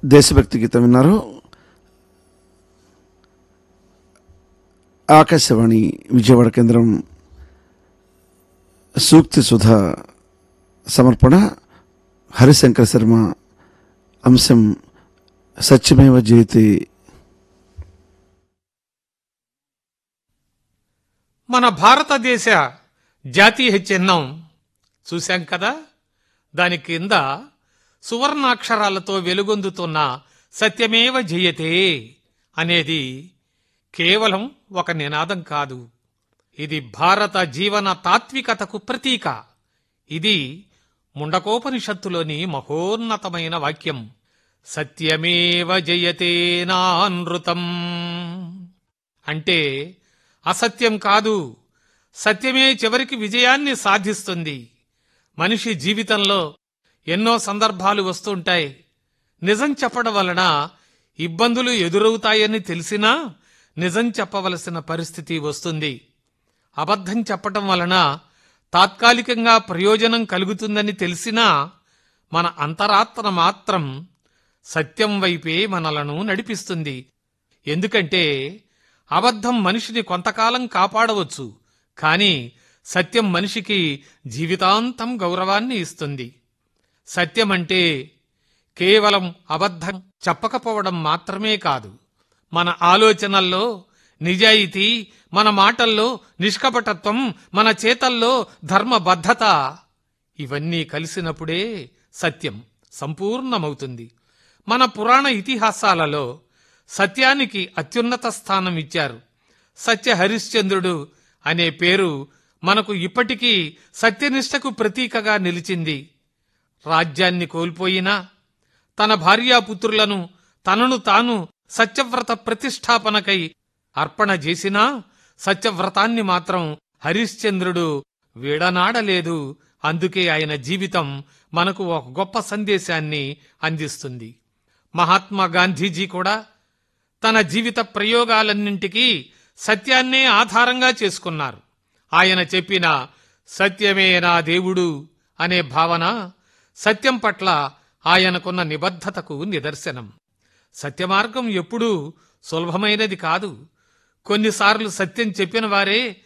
దేశభక్తి గీతం విన్నారు ఆకాశవాణి విజయవాడ కేంద్రం సూక్తి సుధ సమర్పణ హరిశంకర శర్మ అంశం సత్యమేవ జయతే మన భారతదేశ జాతీయ చిహ్నం చూశాం కదా దాని కింద సువర్ణాక్షరాలతో వెలుగొందుతున్న సత్యమేవ జయతే అనేది కేవలం ఒక నినాదం కాదు ఇది భారత జీవన తాత్వికతకు ప్రతీక ఇది ముండకోపనిషత్తులోని మహోన్నతమైన వాక్యం సత్యమేవ జయతే నానృతం అంటే అసత్యం కాదు సత్యమే చివరికి విజయాన్ని సాధిస్తుంది మనిషి జీవితంలో ఎన్నో సందర్భాలు వస్తుంటాయి నిజం చెప్పడం వలన ఇబ్బందులు ఎదురవుతాయని తెలిసినా నిజం చెప్పవలసిన పరిస్థితి వస్తుంది అబద్ధం చెప్పటం వలన తాత్కాలికంగా ప్రయోజనం కలుగుతుందని తెలిసినా మన అంతరాత్మ మాత్రం సత్యం వైపే మనలను నడిపిస్తుంది ఎందుకంటే అబద్ధం మనిషిని కొంతకాలం కాపాడవచ్చు కానీ సత్యం మనిషికి జీవితాంతం గౌరవాన్ని ఇస్తుంది సత్యం అంటే కేవలం అబద్ధం చెప్పకపోవడం మాత్రమే కాదు మన ఆలోచనల్లో నిజాయితీ మన మాటల్లో నిష్కపటత్వం మన చేతల్లో ధర్మబద్ధత ఇవన్నీ కలిసినప్పుడే సత్యం సంపూర్ణమవుతుంది మన పురాణ ఇతిహాసాలలో సత్యానికి అత్యున్నత స్థానం ఇచ్చారు సత్య హరిశ్చంద్రుడు అనే పేరు మనకు ఇప్పటికీ సత్యనిష్టకు ప్రతీకగా నిలిచింది రాజ్యాన్ని కోల్పోయినా తన భార్యాపుత్రులను తనను తాను సత్యవ్రత ప్రతిష్టాపనకై అర్పణ చేసినా సత్యవ్రతాన్ని మాత్రం హరిశ్చంద్రుడు వీడనాడలేదు అందుకే ఆయన జీవితం మనకు ఒక గొప్ప సందేశాన్ని అందిస్తుంది మహాత్మా గాంధీజీ కూడా తన జీవిత ప్రయోగాలన్నింటికీ సత్యాన్నే ఆధారంగా చేసుకున్నారు ఆయన చెప్పిన సత్యమే నా దేవుడు అనే భావన సత్యం పట్ల ఆయనకున్న నిబద్ధతకు నిదర్శనం సత్యమార్గం ఎప్పుడూ సులభమైనది కాదు కొన్నిసార్లు సత్యం చెప్పిన వారే